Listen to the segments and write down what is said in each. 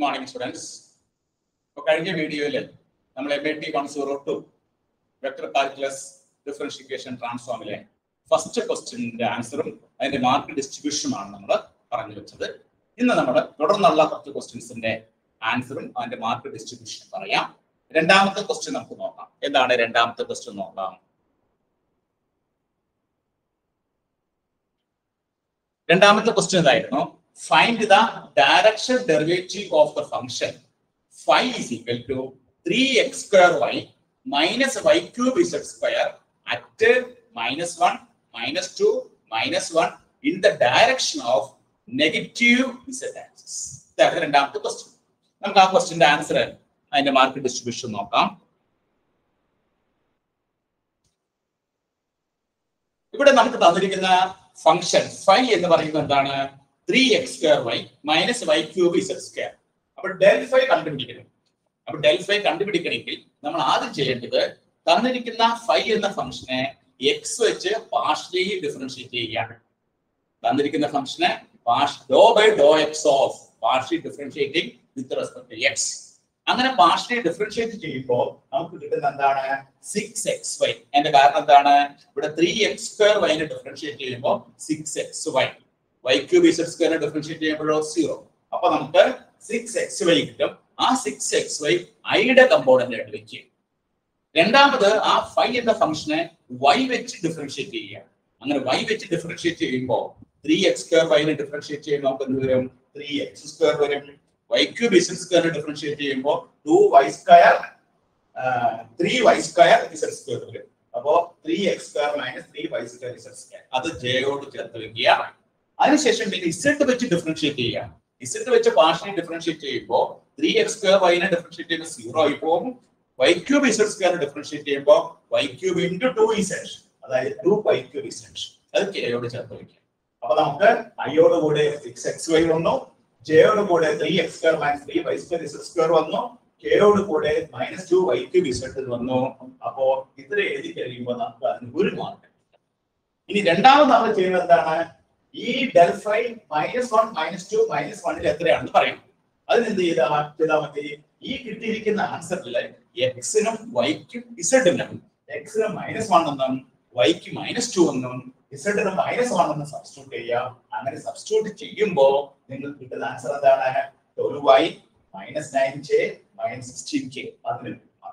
Morning students ഇപ്പോൾ കഴിഞ്ഞ വീഡിയോയിൽ നമ്മൾ M A T one zero two vector calculus differentiation ട്രാൻസ്ഫോമിലെ ഫസ്റ്റ് ക്വസ്റ്റ്യൻ്റെ ആൻസറും അതിന്റെ മാർക്ക് ഡിസ്ട്രിബ്യൂഷനുമാണ് നമ്മൾ പറഞ്ഞു വെച്ചത് ഇന്ന് നമ്മൾ തുടർന്നുള്ള കുറച്ച് ക്വസ്റ്റ്യൻസിന്റെ ആൻസറും അതിന്റെ മാർക്ക് ഡിസ്ട്രിബ്യൂഷനും പറയാം രണ്ടാമത്തെ ക്വസ്റ്റ്യൻ നമുക്ക് നോക്കാം എന്താണ് രണ്ടാമത്തെ ക്വസ്റ്റ്യൻ നോക്കാം രണ്ടാമത്തെ ക്വസ്റ്റ്യൻ ഇതായിരുന്നു find the direction derivative of the function phi is equal to three X square y minus y cube Z square at minus one minus two minus one in the direction of negative z axis ഇതാണ് രണ്ടാമത്തെ question നമുക്ക് ആ ക്വസ്റ്റ്യന്റെ answer അതിന്റെ mark distribution നോക്കാം ഇവിടെ നമുക്ക് തന്നിരിക്കുന്ന ഫംഗ്ഷൻ ഫൈ എന്ന് പറയുന്നത് എന്താണ് three X square y minus y cube Z square അപ്പൊ ഡെൽ ഫൈ കണ്ടുപിടിക്കണം അപ്പൊ ഡെൽ ഫൈ കണ്ടുപിടിക്കണമെങ്കിൽ നമ്മൾ ആദ്യം ചെയ്യേണ്ടത് തന്നിരിക്കുന്ന ഫൈ എന്ന ഫംഗ്ഷനെ എക്സ് വെച്ച് പാർഷ്യലി ഡിഫറൻഷിയേറ്റ് ചെയ്യുകയാണ് തന്നിരിക്കുന്ന ഫംഗ്ഷനെ doh by Dr x of partially differentiating with respect to x അങ്ങനെ പാർഷ്യലി ഡിഫറൻഷിയേറ്റ് ചെയ്യുമ്പോൾ നമുക്ക് കിട്ടുന്ന എന്താണ് സിക്സ് എക്സ് വൈ അതിന്റെ കാരണം എന്താണ് ഇവിടെ ത്രീ എക്സ് സ്ക്വയർ വൈനെ ഡിഫറൻഷിയേറ്റ് ചെയ്യുമ്പോൾ six x y y cube z സ്ക്വയറിനെ ഡിഫറൻഷിയേറ്റ് ചെയ്യുമ്പോഴോ സീറോ അപ്പൊ നമുക്ക് സിക്സ് എക്സ് വൈ കിട്ടും ആ സിക്സ് എക്സ് വൈ ഐയുടെ കമ്പോണന്റ് ആയിട്ട് വെച്ച് രണ്ടാമത് ആ ഫൈ എന്ന ഫംഗ്ഷനെ വൈ വെച്ച് ഡിഫറൻഷിയേറ്റ് ചെയ്യുക അങ്ങനെ വൈ വെച്ച് ഡിഫറൻഷിയേറ്റ് ചെയ്യുമ്പോൾ ത്രീ എക്സ് സ്ക്വയർ വൈനെ ഡിഫറൻഷിയേറ്റ് ചെയ്യുമ്പോൾ നമുക്ക് എന്ത് വരും ത്രീ എക്സ് സ്ക്വയർ വരും വൈ ക്യൂബ് ഇസഡ് സ്ക്വയറിനെ ഡിഫറൻഷിയേറ്റ് ചെയ്യുമ്പോൾ two y square three y square z square വരും അപ്പോ three X square minus three y square z square അത് ജയോട് ചേർത്ത് വെക്കുക അതിനുശേഷം പിന്നെ ഇസഡ് വെച്ച് ഡിഫറൻഷിയേറ്റ് ചെയ്യുക ഇസഡ് വെച്ച് പാർഷ്യലി ഡിഫറൻഷിയേറ്റ് ചെയ്യുമ്പോൾ ത്രീ എക്സ് സ്ക്വയർ വൈനെ ഡിഫറൻഷിയേറ്റ് ചെയ്യുമ്പോൾ സീറോ ആയി പോകും Y cube Z square differentiate ചെയ്യുമ്പോൾ Y cube into two Z അതായത് ടു വൈ ക്യൂബ് ഇസഡ് അത് കെയോട് ചേർത്ത് വെക്കുക അപ്പൊ നമുക്ക് ഐയോട് കൂടെ സിക്സ് എക്സ് വൈ വന്നു ജെയോട് കൂടെ three X square minus three y square z square വന്നു കെയോട് കൂടെ minus two Y cube z വന്നു അപ്പോ ഇത്ര എഴുതി കഴിയുമ്പോൾ നമുക്ക് അതിന് ഒരു മാർക്ക് ഇനി രണ്ടാമത് നമ്മൾ ചെയ്യുന്നത് എന്താണ് ഈ del phi minus one minus two minus വണ്ണിൽ എത്രയാണെന്ന് പറയാം അതിന് എന്ത് ചെയ്താ ചെയ്താൽ മതി ഈ കിട്ടിയിരിക്കുന്ന ആൻസറിൽ എക്സിനും വൈക്കും ഇസഡിനും എക്സിന് മൈനസ് വൺ എന്നും വൈക്ക് മൈനസ് ടു എന്നും ഇസഡിന് മൈനസ് വൺ എന്നും സബ്സ്റ്റിറ്റ്യൂട്ട് ചെയ്യാം അങ്ങനെ സബ്സ്റ്റിറ്റ്യൂട്ട് ചെയ്യുമ്പോൾ നിങ്ങൾക്ക് കിട്ടുന്ന ആൻസർ എന്താണ് twelve y minus nine j minus sixteen k അതിന്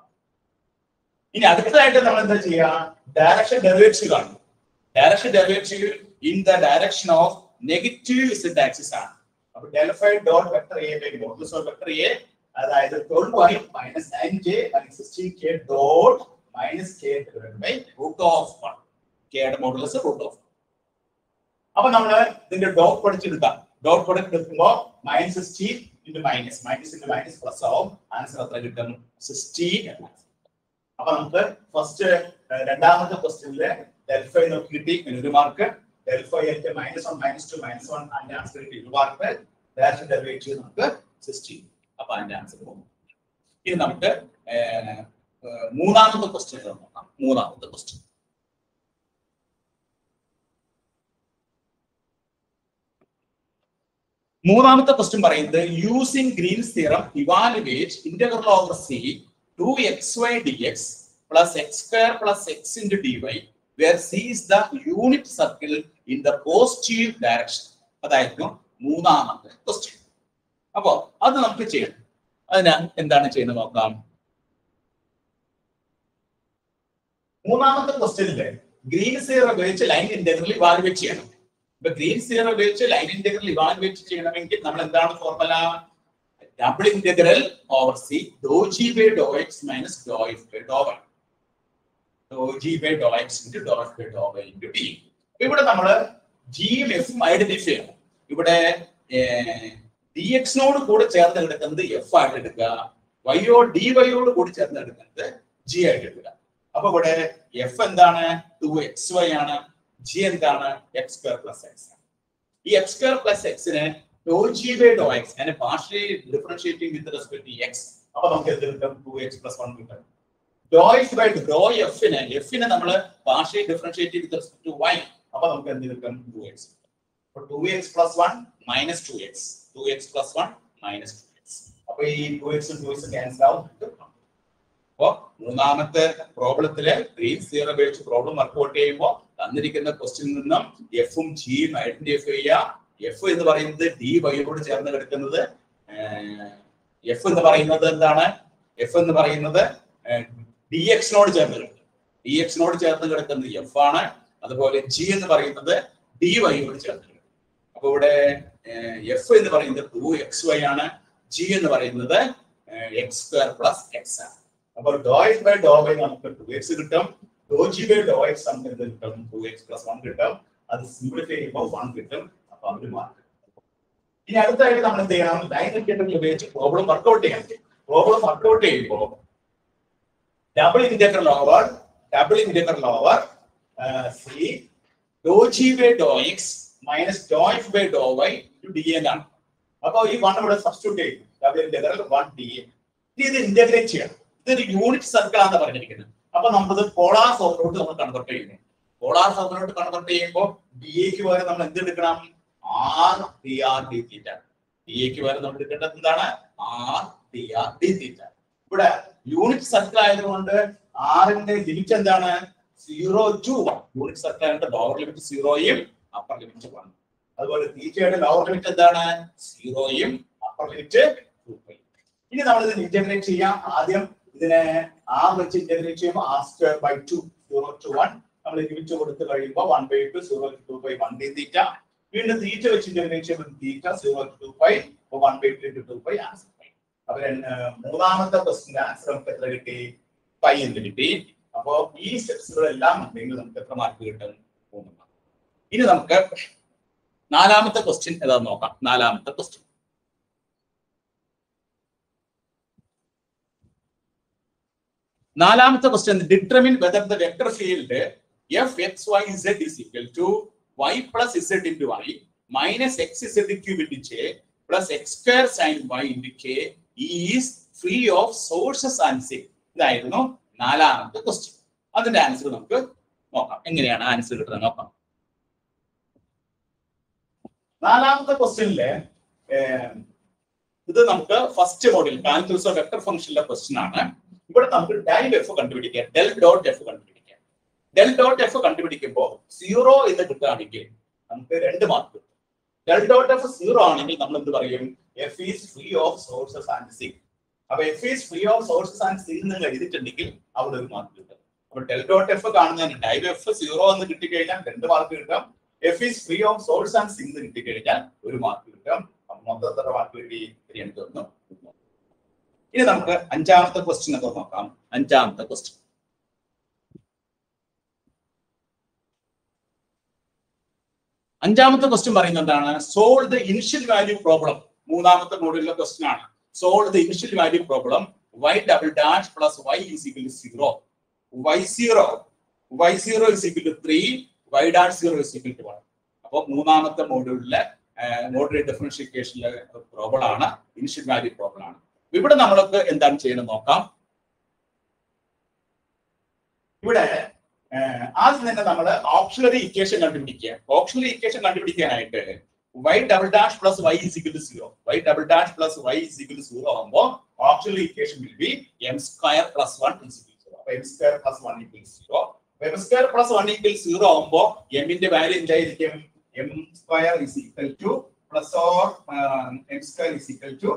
ഇനി അടുത്തതായിട്ട് നമ്മൾ എന്താ ചെയ്യുക ഡയറക്ഷൻ ഡെറിവേറ്റീവ് കാണും direction derivative in the direction of negative z axis ആണ് അപ്പൊ del phi dot vector a by modulus of vector a അതായത് twelve y minus nine j minus sixteen k dot minus k by root of one കെയുടെ modulus root of അപ്പൊ നമ്മൾ ഇതിന്റെ dot പഠിച്ചെടുക്കാം dot product എടുക്കുമ്പോൾ minus sixteen into minus minus into minus plus ആവും answer എത്ര കിട്ടും സിക്സ്റ്റീൻ അപ്പൊ നമുക്ക് ഫസ്റ്റ് രണ്ടാമത്തെ ക്വസ്റ്റ്യനിലെ ഡെൽഫൈ നോക്കി കിട്ടി ഒരു മാർക്ക് ഡെൽഫൈ ആയിട്ട് minus one minus two minus one അതിന്റെ ആൻസർ കിട്ടി ഒരു മാർക്ക് ഡയറക്ഷൻ ഡെറിവേറ്റീവ് നമുക്ക് സിക്സ്റ്റീൻ അപ്പൊ അതിന്റെ ആൻസർ പോകും ഇനി നമുക്ക് മൂന്നാമത്തെ ക്വസ്റ്റ്യൻ നോക്കാം മൂന്നാമത്തെ ക്വസ്റ്റ്യൻ മൂന്നാമത്തെ ക്വസ്റ്റ്യൻ പറയുന്നത് using Green's theorem evaluate integral over c two x y d x plus x square plus x into d y where c is the unit circle in the positive direction അതായിരുന്നു മൂന്നാമത്തെ question അപ്പോ അത് നമുക്ക് ചെയ്യണം അതിന് എന്താണ് ചെയ്യുന്നത് നോക്കാം മൂന്നാമത്തെ ക്വസ്റ്റ്യനില് ഗ്രീൻ സീറോ ഉപയോഗിച്ച് ലൈൻ ഇന്റഗ്രൽ ഇവാലുവേറ്റ് ചെയ്യണം ഇപ്പൊ ഗ്രീൻ സീറോ ഉപയോഗിച്ച് ലൈൻ ഇന്റഗ്രൽ ഇവാലുവേറ്റ് ചെയ്യണമെങ്കിൽ നമ്മൾ എന്താണ് formula double integral over c do g by Dr x minus do f by do y do g by Dr x into do f by do y into t ഇവിടെ നമ്മൾ ജിയും എഫും identify ചെയ്യണം ഇവിടെ D എക്സിനോട് കൂടെ ചേർന്ന് എടുക്കുന്നത് F ആയിട്ട് എടുക്കുക വൈയോ ഡി വൈയോട് കൂടി ചേർന്ന് എടുക്കുന്നത് ജി ആയിട്ട് എടുക്കുക അപ്പൊ ഇവിടെ എഫ് എന്താണ് ടു എക്സ് വൈ ആണ് ജി എന്താണ് എക്സ് സ്ക്വയർ പ്ലസ് എക്സ് ഈ എക്സ് സ്ക്വയർ പ്ലസ് എക്സിന് do g by Dr x അതിനെ partially differentiating with respect to x അപ്പൊ നമുക്ക് എന്ത് കിട്ടും ടു എക്സ് പ്ലസ് വൺ കിട്ടും ഡോ എക്സ് ബൈ ഡോ എഫിന് എഫിനെ നമ്മൾ partially differentiate with respect to y അപ്പൊ നമുക്ക് എന്ത് കിട്ടും ടു എക്സ് അപ്പൊ two x plus one minus two x two x plus one minus two x അപ്പൊ ഈ ടു എക്സും ടു എക്സും ക്യാൻസൽ ആവും അപ്പോ മൂന്നാമത്തെ പ്രോബ്ലത്തില് ഗ്രീൻ സീറോ ഉപയോഗിച്ച് പ്രോബ്ലം വർക്ക്ഔട്ട് ചെയ്യുമ്പോൾ തന്നിരിക്കുന്ന ക്വസ്റ്റിനിൽ നിന്നും എഫും ജിയും ഐഡന്റിഫൈ ചെയ്യാം എഫ് എന്ന് പറയുന്നത് ഡി വൈയോട് ചേർന്ന് കിടക്കുന്നത് എഫ് എന്ന് പറയുന്നത് എന്താണ് എഫ് എന്ന് പറയുന്നത് ഡി എക്സിനോട് ചേർന്ന് കിടക്കുന്നത് ഡി എക്സിനോട് ചേർന്ന് കിടക്കുന്നത് എഫ് ആണ് അതുപോലെ ജി എന്ന് പറയുന്നത് ഡി വൈയോട് ചേർന്ന് കിടക്കുന്നത് അപ്പൊ ഇവിടെ എഫ് എന്ന് പറയുന്നത് ടു എക്സ് വൈ ആണ് ജി എന്ന് പറയുന്നത് എക്സ് സ്ക്വയർ പ്ലസ് എക്സ് ആണ് അപ്പോൾ do x by do y നമുക്ക് ടു എക്സ് കിട്ടും do g by Dr x നമുക്ക് എന്ത് കിട്ടും ടു എക്സ് പ്ലസ് വൺ കിട്ടും അത് സിംപ്ലിഫൈ ചെയ്യുമ്പോൾ വൺ കിട്ടും അപ്പൊ അവര് മാർക്ക് ഇനി അടുത്തായിട്ട് നമ്മൾ എന്ത് ചെയ്യണം ലൈൻ ഇൻഡിക്കേറ്റർ ഉപയോഗിച്ച് പ്രോബ്ലം വർക്ക്ഔട്ട് ചെയ്യാൻ പ്രോബ്ലം വർക്ക്ഔട്ട് ചെയ്യുമ്പോൾ double integral over double integral over c do g by Dr x minus do f by do y d n ആണ് അപ്പൊ ഈ വൺ ഇവിടെ സബ്സ്റ്റിറ്റ്യൂട്ട് ചെയ്യും double integral one d a ഇത് integrate ചെയ്യണം ഇതൊരു യൂണിറ്റ് സർക്കിൾ ആണ് പറഞ്ഞിരിക്കുന്നത് അപ്പൊ നമ്മളത് പോളാർ ഫോമിലോട്ട് നമ്മൾ കൺവെർട്ട് ചെയ്യുന്നു പോളാർ ഫോമിലോട്ട് കൺവെർട്ട് ചെയ്യുമ്പോൾ ഡി എക്ക് പകരം നമ്മൾ എന്ത് എടുക്കണം r d r d theta d എക്ക് പകരം നമ്മൾ എടുക്കേണ്ടത് എന്താണ് r d r d theta ഇവിടെ യൂണിറ്റ് സർക്കിൾ ആയതുകൊണ്ട് ആറിന്റെ ലിമിറ്റ് എന്താണ് zero to one unit circle ആയതുകൊണ്ട് ലോവർ ലിമിറ്റ് സീറോയും അപ്പർ ലിമിറ്റ് വൺ അതുപോലെ തീറ്റയുടെ ലോവർ ലിമിറ്റ് എന്താണ് സീറോയും അപ്പർ ലിമിറ്റ് ടു പൈ ഇനി നമ്മൾ ഇത് ഇന്റഗ്രേറ്റ് ചെയ്യാം ആദ്യം ഇതിനെ ആർ വെച്ച് ഇന്റഗ്രേറ്റ് ചെയ്യുമ്പോൾ r square by two zero to one നമ്മൾ ലിമിറ്റ് കൊടുത്ത് കഴിയുമ്പോൾ one by two zero to by one d theta വീണ്ടും തീറ്റ വെച്ച് ഇന്റഗ്രേറ്റ് ചെയ്യുമ്പോൾ theta zero to by one by two two by answer by അപ്പൊ മൂന്നാമത്തെ ക്വസ്റ്റിന്റെ answer നമുക്ക് എത്ര കിട്ടി പൈ എന്ന് കിട്ടി അപ്പോ ഈ സ്റ്റെപ്സുകളെല്ലാം ഉണ്ടെങ്കിൽ നമുക്ക് എത്ര മാർക്ക് കിട്ടും മൂന്ന് മാർക്ക് ഇനി നമുക്ക് നാലാമത്തെ ക്വസ്റ്റ്യൻ ഏതാന്ന് നോക്കാം നാലാമത്തെ ക്വസ്റ്റ്യൻ നാലാമത്തെ question determine whether the vector field f x y z is equal to y plus z into y minus x z cube into j plus x square sine y into k is free of sources and sink ഇതായിരുന്നു നാലാമത്തെ question അതിന്റെ answer നമുക്ക് നോക്കാം എങ്ങനെയാണ് answer കിട്ടുന്നത് നോക്കാം നാലാമത്തെ ക്വസ്റ്റ്യനില് ഇത് നമുക്ക് first model calculus of vector ഫംഗ്ഷനിലെ ക്വസ്റ്റ്യൻ ആണ് ഇവിടെ നമുക്ക് ഡൈവ് എഫ് കണ്ടുപിടിക്കുക ഡെൽ ഡോട്ട് എഫ് കണ്ടുപിടിക്കുക ഡെൽ ഡോട്ട് എഫ് കണ്ടുപിടിക്കുമ്പോൾ സീറോ എന്ന് കിട്ടുകയാണെങ്കിൽ നമുക്ക് രണ്ട് മാർക്ക് കിട്ടും ഡെൽ ഡോട്ട് എഫ് സീറോ ആണെങ്കിൽ നമ്മൾ എന്ത് പറയും f is free of sources and sink അപ്പൊ f is free of sources and sink എന്ന് എഴുതിയിട്ടുണ്ടെങ്കിൽ അവിടെ ഒരു മാർക്ക് കിട്ടും അപ്പൊ ഡെൽ ഡോട്ട് എഫ് കാണുന്നതിന് ഡൈവ് എഫ് സീറോ എന്ന് കിട്ടിക്കഴിഞ്ഞാൽ രണ്ട് മാർക്ക് കിട്ടും f is free of source and sink എന്ന് കിട്ടിക്കഴിഞ്ഞാൽ ഒരു മാർക്ക് കിട്ടും അപ്പൊ മൊത്തം എത്ര മാർക്ക് കിട്ടി എനിക്ക് തോന്നുന്നു ഇനി നമുക്ക് അഞ്ചാമത്തെ ക്വസ്റ്റ്യൻ ഒക്കെ നോക്കാം അഞ്ചാമത്തെ ക്വസ്റ്റ്യൻ അഞ്ചാമത്തെ ക്വസ്റ്റ്യൻ പറയുന്നത് എന്താണ് solve the initial value problem മൂന്നാമത്തെ മോഡലിലെ ക്വസ്റ്റ്യൻ ആണ് solve the initial value problem y double dash plus y is equal to zero y zero y zero is equal to three y dash zero is equal to one അപ്പോൾ മൂന്നാമത്തെ മോഡ്യൂളിലെ moderate ഡിഫറൻഷിയേഷനിലെ problem ആണ് initial value problem ആണ് ഇവിടെ നമ്മൾക്ക് എന്താണ് ചെയ്യണം നോക്കാം ഇവിടെ ആദ്യം തന്നെ നമ്മൾ ഓപ്ഷണറി ഇക്വേഷൻ കണ്ടുപിടിക്കുക ഓപ്ഷണറി ഇക്വേഷൻ കണ്ടുപിടിക്കാനായിട്ട് y double dash plus y is equal to zero y double dash plus y is equal to zero ആകുമ്പോൾ auxiliary equation will be m square plus one is equal zero അപ്പൊ m square plus one equal zero m square plus one equal zero ആകുമ്പോൾ എമ്മിന്റെ value എന്തായിരിക്കും m square is equal to plus or m square is equal to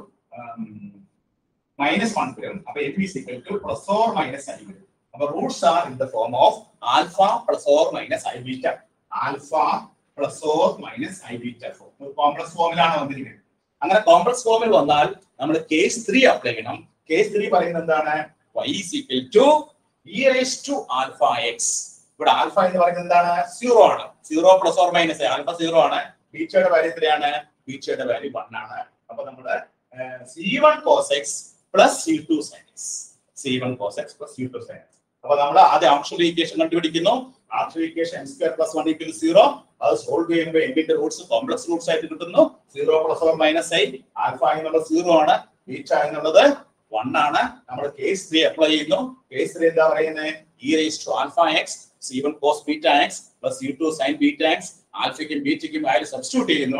minus one വരും അപ്പൊ m is equal to plus or minus i വരും അപ്പൊ roots are in the form of alpha plus or minus i beta alpha plus or minus i beta complex ഫോമിലാണ് വന്നിരിക്കുന്നത് അങ്ങനെ complex ഫോമിൽ വന്നാൽ നമ്മൾ കേസ് ത്രീ അപ്ലൈ ചെയ്യണം case three പറയുന്നത് എന്താണ് y is equal to e raised to alpha x ഇവിടെ ആൽഫ എന്ന് പറയുന്നത് എന്താണ് സീറോ ആണ് zero plus or minus alpha zero ആണ് ബീച്ചയുടെ വാല്യൂ എത്രയാണ് ബീച്ചയുടെ വാല്യൂ വൺ ആണ് അപ്പൊ നമ്മുടെ c one cos x plus c two sine x c one cos x plus c two sine x അപ്പൊ നമ്മൾ ആദ്യം ആക്ച്വൽ ഇക്വേഷൻ കണ്ടുപിടിക്കുന്നു actual equation n square plus one equal zero അത് solve ചെയ്യുമ്പോൾ എമ്മിന്റെ റൂട്ട്സ് കോംപ്ലക്സ് റൂട്ട്സ് ആയിട്ട് കിട്ടുന്നു zero plus or minus i alpha എന്നുള്ളത് സീറോ ആണ് ബീറ്റ എന്നുള്ളത് വൺ ആണ് നമ്മൾ കേസ് ത്രീ അപ്ലൈ ചെയ്യുന്നു കേസ് ത്രീ എന്താ പറയുന്നത് e raise to alpha x c one cos beta x plus c two sine beta x ആൽഫയ്ക്കും ബീറ്റയ്ക്കും വാല്യൂ സബ്സ്റ്റിറ്റ്യൂട്ട് ചെയ്യുന്നു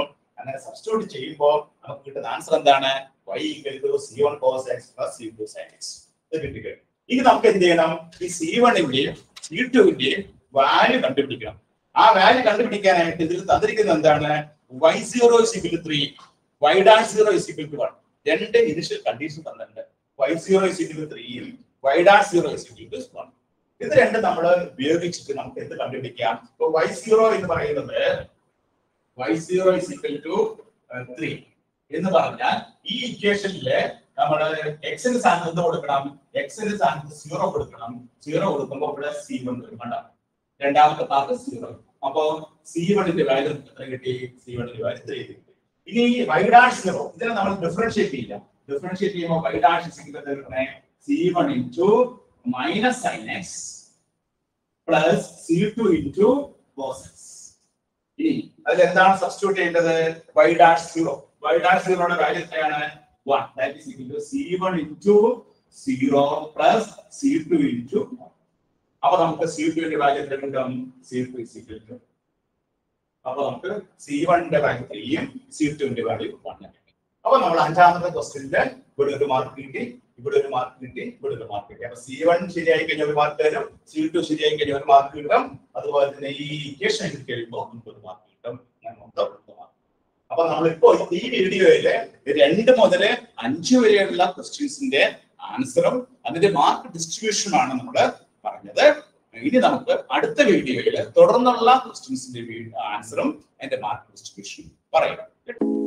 അങ്ങനെ സബ്സ്റ്റിറ്റ്യൂട്ട് ചെയ്യുമ്പോൾ നമുക്ക് കിട്ടുന്ന ആൻസർ എന്താണ് y equal to c one cos x plus c two sine x ഇത് കിട്ടുക ഇനി നമുക്ക് എന്ത് ചെയ്യണം ഈ സി വണ്ണിന്റെയും സി ടുവിന്റെയും വാല്യൂ കണ്ടുപിടിക്കണം ആ വാല്യൂ കണ്ടുപിടിക്കാനായിട്ട് ഇതിൽ തന്നിരിക്കുന്നത് എന്താണ് y zero is equal three y dash zero is equal to one രണ്ട് ഇനിഷ്യൽ കണ്ടീഷൻ തന്നിട്ടുണ്ട് y സീറോ ഇസിക്കൽ ത്രീയും y dash zero is equal to one ഇത് രണ്ട് നമ്മൾ ഉപയോഗിച്ചിട്ട് നമുക്ക് എന്ത് കണ്ടുപിടിക്കാം ഇപ്പൊ y സീറോ എന്ന് പറയുന്നത് y zero is equal to three എന്ന് പറഞ്ഞാൽ ഈ ഇക്വേഷനില് നമ്മൾ എക്സിന് സ്ഥാനത്ത് എന്ത് കൊടുക്കണം എക്സിന് സ്ഥാനത്ത് സീറോ കൊടുക്കണം സീറോ കൊടുക്കുമ്പോൾ ഇവിടെ സി വൺ വരും കണ്ടോ രണ്ടാമത്തെ പാർട്ട് സീറോ അപ്പോ സി വണ്ണിന്റെ വാല്യൂ എത്ര കിട്ടി സി വണ്ണിന്റെ വാല്യൂ ത്രീ കിട്ടി ഇനി വൈ ഡാഷ് സീറോ ഇതിനെ നമ്മൾ ഡിഫറൻഷിയേറ്റ് ചെയ്യില്ല ഡിഫറൻഷിയേറ്റ് ചെയ്യുമ്പോൾ വൈ ഡാഷ് കിട്ടണേ c one into minus sine x plus c two into cos x ഇനി അതിൽ എന്താണ് സബ്സ്റ്റിറ്റ്യൂട്ട് ചെയ്യേണ്ടത് y dash zero y dash സീറോയുടെ വാല്യൂ എത്രയാണ് one that is equal to c one into zero plus c two into അപ്പൊ നമുക്ക് c ടുവിന്റെ value എത്ര കിട്ടും c two is equal to അപ്പൊ നമുക്ക് സി വണ്ണിന്റെ വാല്യൂ ത്രീയും സി ടുവിന്റെ വാല്യൂ വൺ അപ്പൊ നമ്മൾ അഞ്ചാമത്തെ ക്വസ്റ്റ്യനില് ഇവിടെ ഒരു മാർക്ക് കിട്ടി ഇവിടെ ഒരു മാർക്ക് കിട്ടി ഇവിടെ ഒരു മാർക്ക് കിട്ടി അപ്പൊ സി വൺ ശരിയായി കഴിഞ്ഞാൽ ഒരു മാർക്ക് തരും സി ടു ശരിയായി കഴിഞ്ഞാൽ ഒരു മാർക്ക് കിട്ടും അതുപോലെ തന്നെ ഈ ഇക്വേഷൻ എഴുതി കഴിയുമ്പോൾ നമുക്ക് ഒരു മാർക്ക് കിട്ടും അങ്ങനെ മൊത്തം ഒരു mark. അപ്പൊ നമ്മളിപ്പോ ഈ വീഡിയോയില് രണ്ട് മുതൽ അഞ്ച് വരെയുള്ള ക്വസ്റ്റ്യൻസിന്റെ ആൻസറും അതിന്റെ മാർക്ക് ഡിസ്ട്രിബ്യൂഷനും ആണ് നമ്മൾ പറഞ്ഞത് ഇനി നമുക്ക് അടുത്ത വീഡിയോയിൽ തുടർന്നുള്ള ക്വസ്റ്റ്യൻസിന്റെ ആൻസറും അതിന്റെ മാർക്ക് ഡിസ്ട്രിബ്യൂഷനും പറയാം